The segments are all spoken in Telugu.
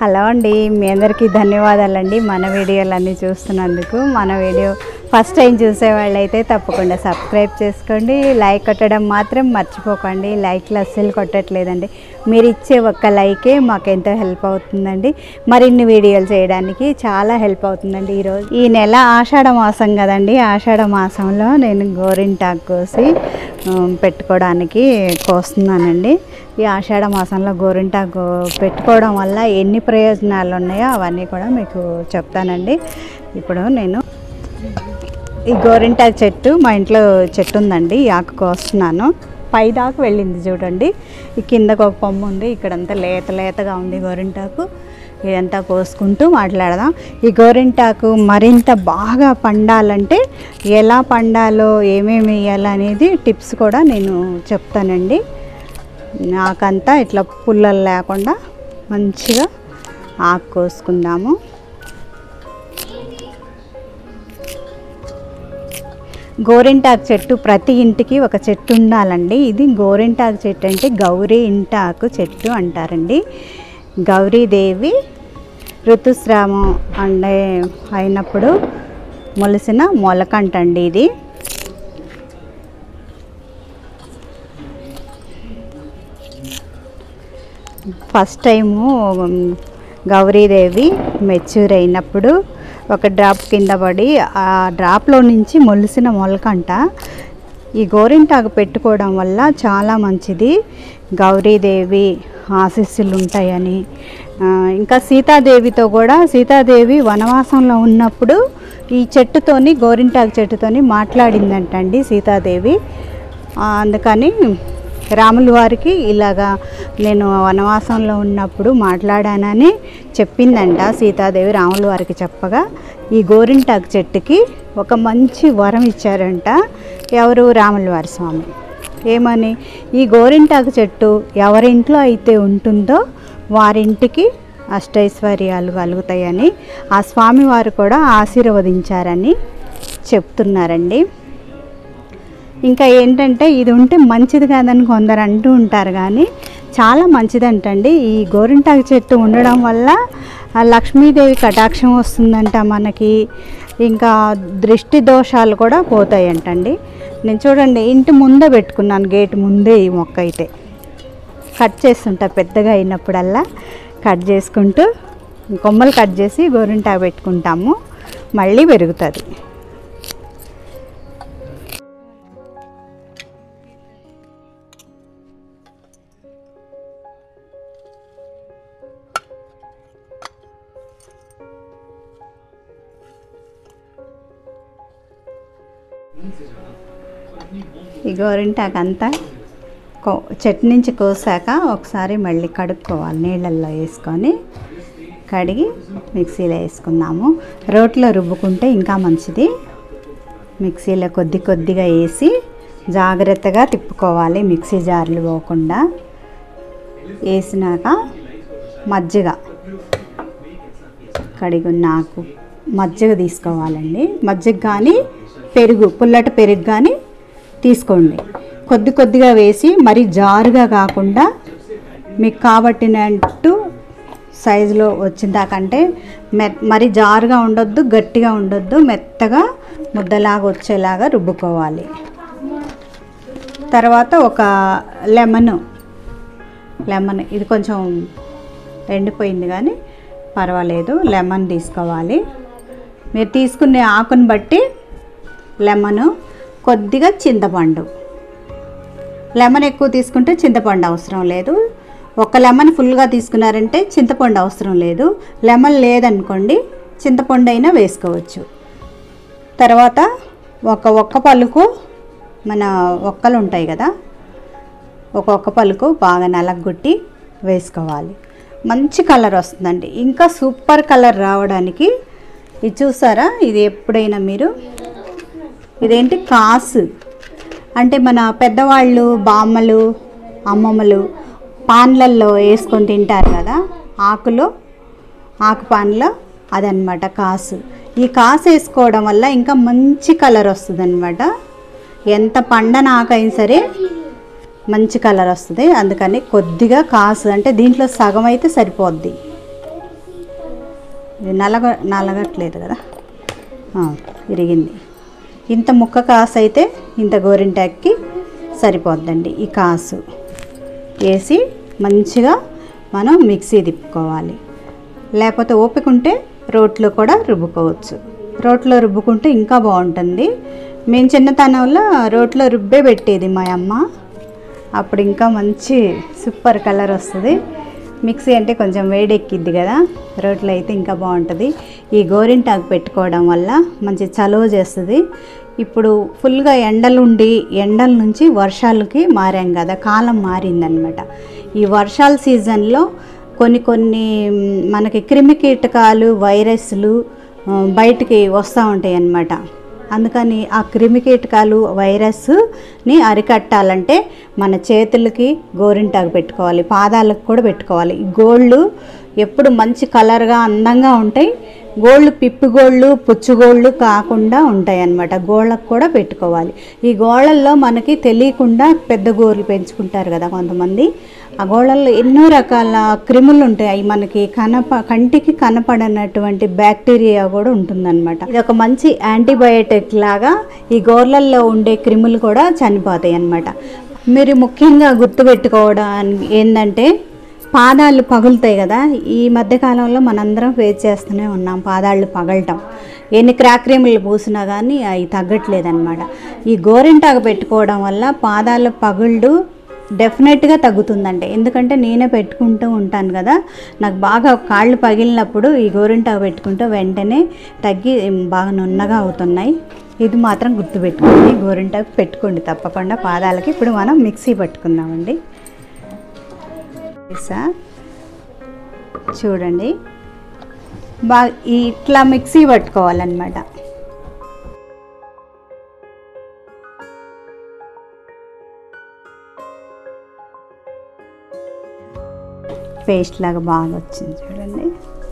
హలో అండి మీ అందరికీ ధన్యవాదాలండి మన వీడియోలన్నీ చూస్తున్నందుకు మన వీడియో ఫస్ట్ టైం చూసే వాళ్ళైతే తప్పకుండా సబ్స్క్రైబ్ చేసుకోండి లైక్ కొట్టడం మాత్రం మర్చిపోకండి లైక్లు అస్సలు కొట్టట్లేదండి మీరు ఇచ్చే ఒక్క లైకే మాకు ఎంతో హెల్ప్ అవుతుందండి మరిన్ని వీడియోలు చేయడానికి చాలా హెల్ప్ అవుతుందండి ఈరోజు ఈ నెల ఆషాఢ మాసం కదండి ఆషాఢ మాసంలో నేను గోరింటాకు కోసి ఉమ్, పెట్టుకోవడానికి కోస్తున్నానండి ఈ ఆషాఢ మాసంలో గోరింటాకు పెట్టుకోవడం వల్ల ఎన్ని ప్రయోజనాలు ఉన్నాయో అవన్నీ కూడా మీకు చెప్తానండి ఇప్పుడు నేను ఈ గోరింటాకు చెట్టు మా ఇంట్లో చెట్టు ఉందండి ఈ ఆకు కోస్తున్నాను పై దాకా వెళ్ళింది చూడండి ఈ కిందకు ఒక కొమ్మ ఉంది ఇక్కడంతా లేత లేతగా ఉంది గోరింటాకు ఇదంతా కోసుకుంటూ మాట్లాడదాం ఈ గోరింటాకు మరింత బాగా పండాలంటే ఎలా పండాలో ఏమేమి వేయాలనేది టిప్స్ కూడా నేను చెప్తానండి నాకంతా ఇట్లా పుల్లలు లేకుండా మంచిగా ఆకు కోసుకుందాము గోరింటాకు చెట్టు ప్రతి ఇంటికి ఒక చెట్టు ఉండాలండి ఇది గోరింటాకు చెట్టు అంటే గౌరీ ఇంటాకు చెట్టు అంటారండి గౌరీదేవి ఋతుస్రావం అంటే అయినప్పుడు మొలిసిన మొలకంటండి ఇది ఫస్ట్ టైము గౌరీదేవి మెచ్యూర్ అయినప్పుడు ఒక డ్రాప్ కింద పడి ఆ డ్రాప్లో నుంచి మొలిసిన మొలకంట ఈ గోరింటాకు పెట్టుకోవడం వల్ల చాలా మంచిది గౌరీదేవి ఆశీస్సులు ఉంటాయని ఆ, ఇంకా సీతాదేవితో కూడా సీతాదేవి వనవాసంలో ఉన్నప్పుడు ఈ చెట్టుతోని గోరింటాకు చెట్టుతోని మాట్లాడిందంటండి సీతాదేవి ఆ, అందుకని రాముల వారికి ఇలాగా నేను వనవాసంలో ఉన్నప్పుడు మాట్లాడానని చెప్పిందంట సీతాదేవి రాముల వారికి చెప్పగా ఈ గోరింటాకు చెట్టుకి ఒక మంచి వరం ఇచ్చారంట ఎవరు రాముల వారి స్వామి ఏమని ఈ గోరింటాకు చెట్టు ఎవరింట్లో అయితే ఉంటుందో వారింటికి అష్టైశ్వర్యాలు కలుగుతాయని ఆ స్వామివారు కూడా ఆశీర్వదించారని చెప్తున్నారండి ఇంకా ఏంటంటే ఇది ఉంటే మంచిది కాదని కొందరు అంటూ ఉంటారు కానీ చాలా మంచిదంటండి ఈ గోరింటాకు చెట్టు ఉండడం వల్ల ఆ లక్ష్మీదేవి కటాక్షం వస్తుందంట మనకి ఇంకా దృష్టి దోషాలు కూడా పోతాయంటండి నేను చూడండి ఇంటి ముందే పెట్టుకున్నాను గేట్ ముందే ఈ మొక్క అయితే కట్ చేస్తుంటా పెద్దగా అయినప్పుడల్లా కట్ చేసుకుంటూ కొమ్మలు కట్ చేసి గోరింటాకు పెట్టుకుంటాము మళ్ళీ పెరుగుతుంది ఈ గోరింటాకు అంతా కో చెట్టు నుంచి కోసాక ఒకసారి మళ్ళీ కడుక్కోవాలి నీళ్ళల్లో వేసుకొని కడిగి మిక్సీలో వేసుకుందాము రోట్లో రుబ్బుకుంటే ఇంకా మంచిది మిక్సీలో కొద్ది కొద్దిగా వేసి జాగ్రత్తగా తిప్పుకోవాలి మిక్సీ జార్లు పోకుండా వేసినాక మజ్జిగ కడిగున్న ఆకు మజ్జిగ తీసుకోవాలండి మజ్జిగ కానీ పెరుగు పుల్లటి పెరుగు కానీ తీసుకోండి కొద్ది కొద్దిగా వేసి మరి జారుగా కాకుండా మీకు కాబట్టినట్టు సైజులో వచ్చిందాకంటే మె మరి జారుగా ఉండొద్దు గట్టిగా ఉండొద్దు మెత్తగా ముద్దలాగా వచ్చేలాగా రుబ్బుకోవాలి తర్వాత ఒక లెమన్ లెమన్ ఇది కొంచెం ఎండిపోయింది కానీ పర్వాలేదు లెమన్ తీసుకోవాలి మీరు తీసుకునే ఆకుని బట్టి లెమన్ కొద్దిగా చింతపండు లెమన్ ఎక్కువ తీసుకుంటే చింతపండు అవసరం లేదు ఒక లెమన్ ఫుల్గా తీసుకున్నారంటే చింతపండు అవసరం లేదు లెమన్ లేదనుకోండి చింతపండు అయినా వేసుకోవచ్చు తర్వాత ఒక ఒక్క పలుకు మన ఒక్కలు ఉంటాయి కదా ఒక ఒక్క పలుకు బాగా నలగొట్టి వేసుకోవాలి మంచి కలర్ వస్తుందండి ఇంకా సూపర్ కలర్ రావడానికి ఇది చూసారా ఇది ఎప్పుడైనా మీరు ఇదేంటి కాసు అంటే మన పెద్దవాళ్ళు బామ్మలు అమ్మమ్మలు పాన్లల్లో వేసుకొని తింటారు కదా ఆకులో ఆకు పాన్లో అదనమాట కాసు ఈ కాసు వేసుకోవడం వల్ల ఇంకా మంచి కలర్ వస్తుంది ఎంత పండన ఆకైనా సరే మంచి కలర్ వస్తుంది అందుకని కొద్దిగా కాసు అంటే దీంట్లో సగం అయితే సరిపోద్ది ఇది నలగ నలగట్లేదు కదా ఆ, ఇరిగింది ఇంత ముక్క కాసు అయితే ఇంత గోరింటాక్కి సరిపోద్దండి ఈ కాసు వేసి మంచిగా మనం మిక్సీ తిప్పుకోవాలి లేకపోతే ఓపిక ఉంటే రోట్లో కూడా రుబ్బుకోవచ్చు రోట్లో రుబ్బుకుంటే ఇంకా బాగుంటుంది మేము చిన్నతనంలో రోట్లో రుబ్బే పెట్టేది మా అమ్మ అప్పుడు ఇంకా మంచి సూపర్ కలర్ వస్తుంది మిక్సీ అంటే కొంచెం వేడెక్కిద్ది కదా రోట్లో అయితే ఇంకా బాగుంటుంది ఈ గోరింటాకు పెట్టుకోవడం వల్ల మంచి చలువ చేస్తుంది ఇప్పుడు ఫుల్గా ఎండలుండి ఎండల నుంచి వర్షాలకి మారాం కదా కాలం మారిందనమాట ఈ వర్షాల సీజన్లో కొన్ని కొన్ని మ్, మనకి క్రిమి కీటకాలు వైరస్లు ఆ, బయటికి వస్తూ ఉంటాయి అన్నమాట అందుకని ఆ క్రిమి కీటకాలు వైరస్ని అరికట్టాలంటే మన చేతులకి గోరింటాకు పెట్టుకోవాలి పాదాలకు కూడా పెట్టుకోవాలి ఈ గోళ్ళు ఎప్పుడు మంచి కలర్గా అందంగా ఉంటాయి గోళ్ళు పిప్పి గోళ్ళు పుచ్చుగోళ్ళు కాకుండా ఉంటాయి అన్నమాట గోళ్ళకు కూడా పెట్టుకోవాలి ఈ గోళ్ళల్లో మనకి తెలియకుండా పెద్ద గోర్లు పెంచుకుంటారు కదా కొంతమంది ఆ గోళ్ళల్లో ఎన్నో రకాల క్రిములు ఉంటాయి అవి మనకి కనప కంటికి కనపడనటువంటి బ్యాక్టీరియా కూడా ఉంటుందన్నమాట ఇది ఒక మంచి యాంటీబయోటిక్ లాగా ఈ గోర్లల్లో ఉండే క్రిములు కూడా చనిపోతాయి అన్నమాట మీరు ముఖ్యంగా గుర్తుపెట్టుకోవడం ఏంటంటే పాదాలు పగులుతాయి కదా ఈ మధ్యకాలంలో మనందరం ఫేస్ చేస్తూనే ఉన్నాం పాదాళ్ళు పగలటం ఎన్ని క్రాక్ క్రీములు పూసినా కానీ అవి తగ్గట్లేదన్నమాట ఈ గోరింటాకు పెట్టుకోవడం వల్ల పాదాల పగుళ్ళు డెఫినెట్గా తగ్గుతుందండి ఎందుకంటే నేనే పెట్టుకుంటూ ఉంటాను కదా నాకు బాగా కాళ్ళు పగిలినప్పుడు ఈ గోరింటాకు పెట్టుకుంటే వెంటనే తగ్గి బాగా నున్నగా అవుతున్నాయి ఇది మాత్రం గుర్తుపెట్టుకోండి గోరింటాకు పెట్టుకోండి తప్పకుండా పాదాలకి ఇప్పుడు మనం మిక్సీ పట్టుకుందామండి వేసా చూడండి బాగా ఇట్లా మిక్సీ పట్టుకోవాలన్నమాట పేస్ట్ లాగా బాగా వచ్చింది చూడండి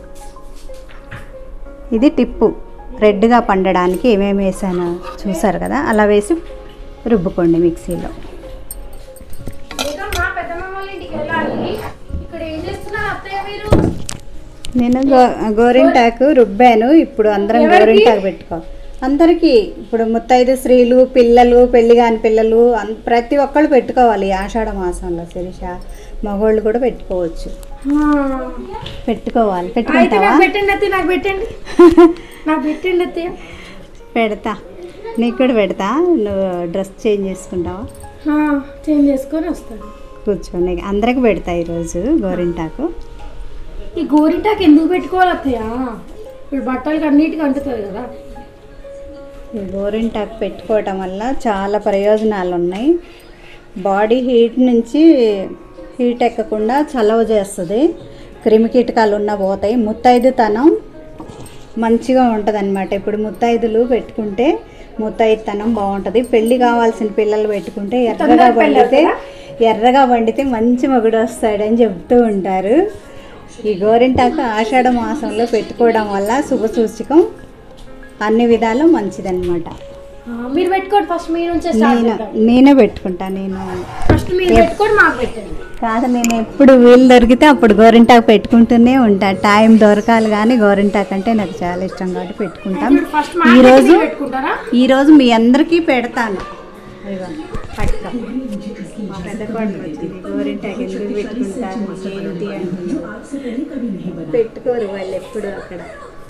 ఇది టిప్పు రెడ్గా పండడానికి ఏమేమి వేసానో చూసారు కదా అలా వేసి రుబ్బుకోండి మిక్సీలో ఇంకా మా పెద్దమ్మ వాళ్ళ ఇంటికి వెళ్ళాలి ఇక్కడ ఏం చేస్తున్నారు అత్తయ్య మీరు నేను గో గోరింటాకు రుబ్బాను ఇప్పుడు అందరం ఎవరికి? గోరింటాకు పెట్టుకో అందరికీ ఇప్పుడు ముత్తైదు స్త్రీలు పిల్లలు పెళ్లి కాని పిల్లలు అన్- ప్రతి ఒక్కళ్ళు పెట్టుకోవాలి ఈ ఆషాఢ మాసంలో శిరీష మగోళ్ళు కూడా పెట్టుకోవచ్చు పెట్టుకోవాలి అయితే పెట్టుకుంటావా నాకు పెట్టండి అత్తయ్య నాకు పెట్టండి నాకు పెట్టండి అత్తయ్య పెడతా నీకు కూడా పెడతా నువ్వు డ్రెస్ చేంజ్ చేసుకుంటావా చేంజ్ చేసుకొని వస్తాను కూర్చోండి అందరికి పెడతా ఈరోజు గోరింటాకు ఈ గోరింటాకు ఎందుకు పెట్టుకోవాలి అత్తయ్య ఇప్పుడు బట్టలకి అన్నిటికీ అంటుతుంది కదా ఈ గోరింటాకు పెట్టుకోవటం వల్ల చాలా ప్రయోజనాలు ఉన్నాయి బాడీ హీట్ నుంచి హీట్ ఎక్కకుండా చలవ చేస్తుంది క్రిమి కీటకాలు ఉన్న పోతాయి ముత్తైదుతనం మంచిగా ఉంటుంది అనమాట ఇప్పుడు ముత్తైదులు పెట్టుకుంటే ముత్తైదుతనం బాగుంటుంది పెళ్ళి కావాల్సిన పిల్లలు పెట్టుకుంటే ఎర్రగా తొందరగా పెళ్ళి వండితే ఎర్రగా వండితే మంచి మగుడు వస్తాడని చెప్తూ ఉంటారు ఈ గోరింటాకు ఆషాఢ మాసంలో పెట్టుకోవడం వల్ల శుభ సూచకం అన్ని విధాలు మంచిదన్నమాట ఆ, మీరు పెట్టుకోండి ఫస్ట్ మీ నుంచే స్టార్ట్ నేను చేద్దాం నేనే పెట్టుకుంటా నేను ఫస్ట్ మీరు పెట్టుకోండి మాకు పెట్టండి కాదు నేను ఎప్పుడు వీలు దొరికితే అప్పుడు గోరింటాకు పెట్టుకుంటూనే ఉంటా టైం దొరకాలి కానీ గోరింటాకు అంటే నాకు చాలా ఇష్టం కాబట్టి పెట్టుకుంటాం ఇప్పుడు ఫస్ట్ మా ఈరోజు పెట్టుకుంటారా ఈరోజు మీ అందరికీ పెడతాను ఇదిగో, పట్టుకో. మా పెద్ద కోడలు వచ్చింది గోరింటాకు ఎందుకు పెట్టుకుంటారు ఏంటి అంటుంది పెట్టుకోరు వాళ్ళు ఎప్పుడు అక్కడ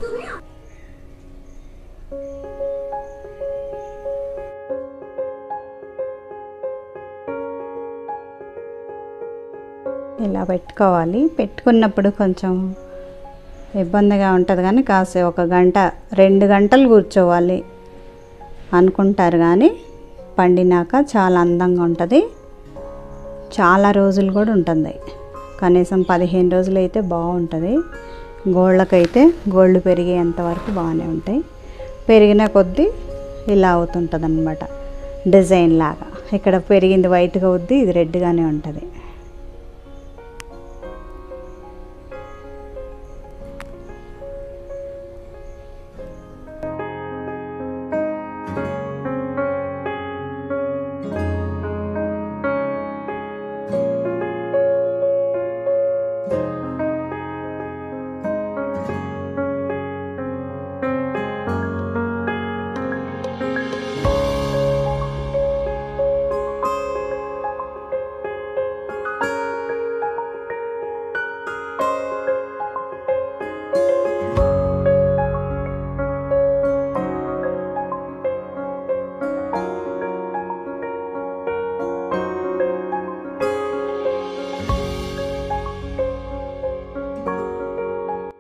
ఇలా పెట్టుకోవాలి పెట్టుకున్నప్పుడు కొంచెం ఇబ్బందిగా ఉంటుంది కానీ కాసే ఒక గంట రెండు గంటలు కూర్చోవాలి అనుకుంటారు కానీ పండినాక చాలా అందంగా ఉంటుంది చాలా రోజులు కూడా ఉంటుంది కనీసం పదిహేను రోజులు అయితే బాగుంటుంది గోళ్ళకైతే గోళ్ళు పెరిగేంత వరకు బాగానే ఉంటాయి పెరిగిన కొద్దీ ఇలా అవుతుంటుంది అనమాట డిజైన్ లాగా ఇక్కడ పెరిగింది వైట్గా అవుద్ది ఇది రెడ్గానే ఉంటుంది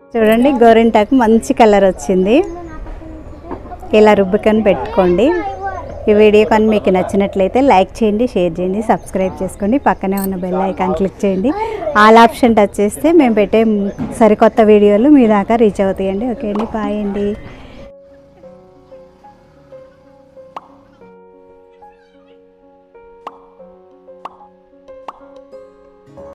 చూడండి గోరింటాకు మంచి కలర్ వచ్చింది ఇలా రుబ్బుకొని పెట్టుకోండి ఈ వీడియో కానీ మీకు నచ్చినట్లయితే లైక్ చేయండి షేర్ చేయండి సబ్స్క్రైబ్ చేసుకోండి పక్కనే ఉన్న బెల్ ఐకాన్ క్లిక్ చేయండి ఆల్ ఆప్షన్ టచ్ చేస్తే మేము పెట్టే సరికొత్త వీడియోలు మీ దాకా రీచ్ అవుతాయండి ఓకే అండి బాయ్ అండి